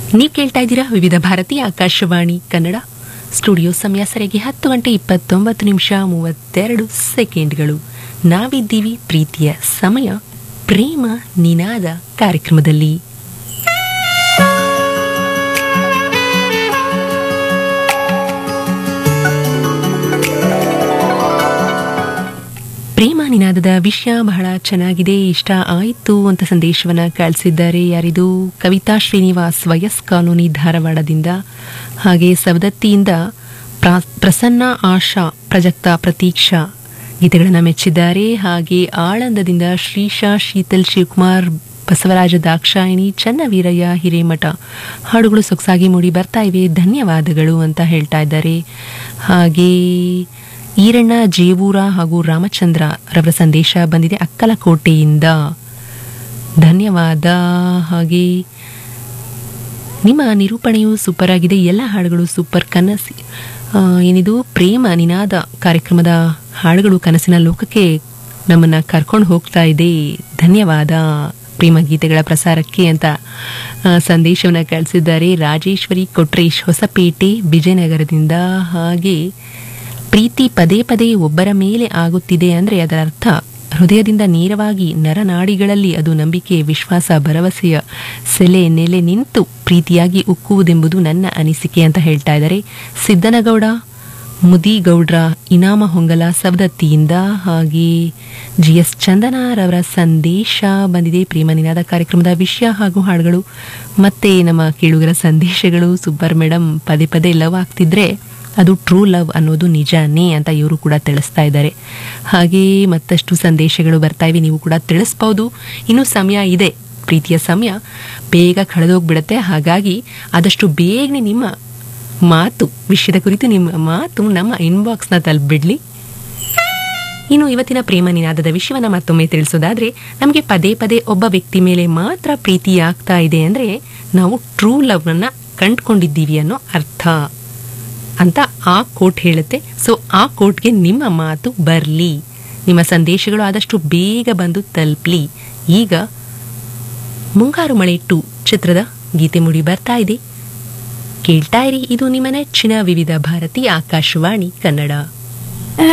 ನೀವು ಕೇಳ್ತಾ ಇದ್ದೀರಾ ವಿವಿಧ ಭಾರತಿ ಆಕಾಶವಾಣಿ ಕನ್ನಡ ಸ್ಟುಡಿಯೋ ಸಮಯ ಸರಿಯಾಗಿ ಹತ್ತು ಗಂಟೆ ಇಪ್ಪತ್ತೊಂಬತ್ತು ನಿಮಿಷ ಮೂವತ್ತೆರಡು ಸೆಕೆಂಡ್ಗಳು ನಾವಿದ್ದೀವಿ ಪ್ರೀತಿಯ ಸಮಯ ಪ್ರೇಮ ನಿನಾದ ಕಾರ್ಯಕ್ರಮದಲ್ಲಿ ಪ್ರೇಮ ನಿನಾದದ ವಿಷಯ ಬಹಳ ಚೆನ್ನಾಗಿದೆ ಇಷ್ಟ ಆಯಿತು ಅಂತ ಸಂದೇಶವನ್ನ ಕಳಿಸಿದ್ದಾರೆ ಯಾರಿದು ಕವಿತಾ ಶ್ರೀನಿವಾಸ್ ವಯಸ್ ಕಾಲೋನಿ ಧಾರವಾಡದಿಂದ ಹಾಗೆ ಸವದತ್ತಿಯಿಂದ ಪ್ರಾ- ಪ್ರಸನ್ನ ಆಶಾ ಪ್ರಜಕ್ತ ಪ್ರತೀಕ್ಷಾ ಗೀತೆಗಳನ್ನು ಮೆಚ್ಚಿದ್ದಾರೆ ಹಾಗೆ ಆಳಂದದಿಂದ ಶ್ರೀಶಾ ಶೀತಲ್ ಶಿವಕುಮಾರ್ ಬಸವರಾಜ ದಾಕ್ಷಾಯಿಣಿ ಚನ್ನವೀರಯ್ಯ ಹಿರೇಮಠ ಹಾಡುಗಳು ಸೊಗಸಾಗಿ ಮೂಡಿ ಬರ್ತಾ ಇವೆ ಧನ್ಯವಾದಗಳು ಅಂತ ಹೇಳ್ತಾ ಇದ್ದಾರೆ ಹಾಗೆ ಈರಣ್ಣ ಜೇವೂರ ಹಾಗೂ ರಾಮಚಂದ್ರ ರವರ ಸಂದೇಶ ಬಂದಿದೆ ಅಕ್ಕಲಕೋಟೆಯಿಂದ ಧನ್ಯವಾದ ಹಾಗೆ ನಿಮ್ಮ ನಿರೂಪಣೆಯು ಸೂಪರ್ ಆಗಿದೆ ಎಲ್ಲ ಹಾಡುಗಳು ಸೂಪರ್ ಕನಸಿ ಆ, ಏನಿದು ಪ್ರೇಮ ನಿನಾದ ಕಾರ್ಯಕ್ರಮದ ಹಾಡುಗಳು ಕನಸಿನ ಲೋಕಕ್ಕೆ ನಮ್ಮನ್ನ ಕರ್ಕೊಂಡು ಹೋಗ್ತಾ ಇದೆ ಧನ್ಯವಾದ ಪ್ರೇಮ ಗೀತೆಗಳ ಪ್ರಸಾರಕ್ಕೆ ಅಂತ ಆ, ಸಂದೇಶವನ್ನ ಕಳಿಸಿದ್ದಾರೆ ರಾಜೇಶ್ವರಿ ಕೊಟ್ರೇಶ್ ಹೊಸಪೇಟೆ ವಿಜಯನಗರದಿಂದ ಹಾಗೆ ಪ್ರೀತಿ ಪದೇ ಪದೇ ಒಬ್ಬರ ಮೇಲೆ ಆಗುತ್ತಿದೆ ಅಂದರೆ ಅದರ ಅರ್ಥ ಹೃದಯದಿಂದ ನೇರವಾಗಿ ನರನಾಡಿಗಳಲ್ಲಿ ಅದು ನಂಬಿಕೆ ವಿಶ್ವಾಸ ಭರವಸೆಯ ಸೆಲೆ ನೆಲೆ ನಿಂತು ಪ್ರೀತಿಯಾಗಿ ಉಕ್ಕುವುದೆಂಬುದು ನನ್ನ ಅನಿಸಿಕೆ ಅಂತ ಹೇಳ್ತಾ ಇದ್ದಾರೆ ಸಿದ್ದನಗೌಡ ಮುದಿಗೌಡ್ರ ಇನಾಮ ಹೊಂಗಲ ಸವದತ್ತಿಯಿಂದ ಹಾಗೆ ಜಿ ಎಸ್ ಚಂದನರವರ ಸಂದೇಶ ಬಂದಿದೆ ಪ್ರೇಮ ನಿನಾದ ಕಾರ್ಯಕ್ರಮದ ವಿಷಯ ಹಾಗೂ ಹಾಡುಗಳು ಮತ್ತೆ ನಮ್ಮ ಕೇಳುಗರ ಸಂದೇಶಗಳು ಸೂಪರ್ ಮೇಡಮ್ ಪದೇ ಪದೇ ಲವ್ ಆಗ್ತಿದ್ರೆ ಅದು ಟ್ರೂ ಲವ್ ಅನ್ನೋದು ನಿಜಾನೇ ಅಂತ ಇವರು ಕೂಡ ತಿಳಿಸ್ತಾ ಇದ್ದಾರೆ ಹಾಗೆ ಮತ್ತಷ್ಟು ಸಂದೇಶಗಳು ಬರ್ತಾ ಇವೆ ನೀವು ಕೂಡ ತಿಳಿಸ್ಬೋದು ಇನ್ನೂ ಸಮಯ ಇದೆ ಪ್ರೀತಿಯ ಸಮಯ ಬೇಗ ಕಳೆದೋಗ್ಬಿಡತ್ತೆ ಹಾಗಾಗಿ ಆದಷ್ಟು ಬೇಗನೆ ನಿಮ್ಮ ಮಾತು ವಿಷಯದ ಕುರಿತು ನಿಮ್ಮ ಮಾತು ನಮ್ಮ ಇನ್ಬಾಕ್ಸ್ನ ತಲುಪಿಬಿಡ್ಲಿ ಇನ್ನು ಇವತ್ತಿನ ಪ್ರೇಮ ನಿನಾದದ ವಿಷಯವನ್ನ ಮತ್ತೊಮ್ಮೆ ತಿಳಿಸೋದಾದ್ರೆ ನಮಗೆ ಪದೇ ಪದೇ ಒಬ್ಬ ವ್ಯಕ್ತಿ ಮೇಲೆ ಮಾತ್ರ ಪ್ರೀತಿ ಆಗ್ತಾ ಇದೆ ಅಂದ್ರೆ ನಾವು ಟ್ರೂ ಲವ್ನ ಕಂಡ್ಕೊಂಡಿದ್ದೀವಿ ಅನ್ನೋ ಅರ್ಥ ಅಂತ ಆ ಕೋಟ್ ಹೇಳುತ್ತೆ ಸೊ ಆ ಕೋಟ್ಗೆ ನಿಮ್ಮ ಮಾತು ಬರಲಿ ನಿಮ್ಮ ಸಂದೇಶಗಳು ಆದಷ್ಟು ಬೇಗ ಬಂದು ತಲುಪಲಿ ಈಗ ಮುಂಗಾರು ಮಳೆ ಟು ಚಿತ್ರದ ಗೀತೆ ಮುಡಿ ಬರ್ತಾ ಇದೆ ಕೇಳ್ತಾ ಇರಿ ಇದು ನಿಮ್ಮ ನೆಚ್ಚಿನ ವಿವಿಧ ಭಾರತಿ ಆಕಾಶವಾಣಿ ಕನ್ನಡ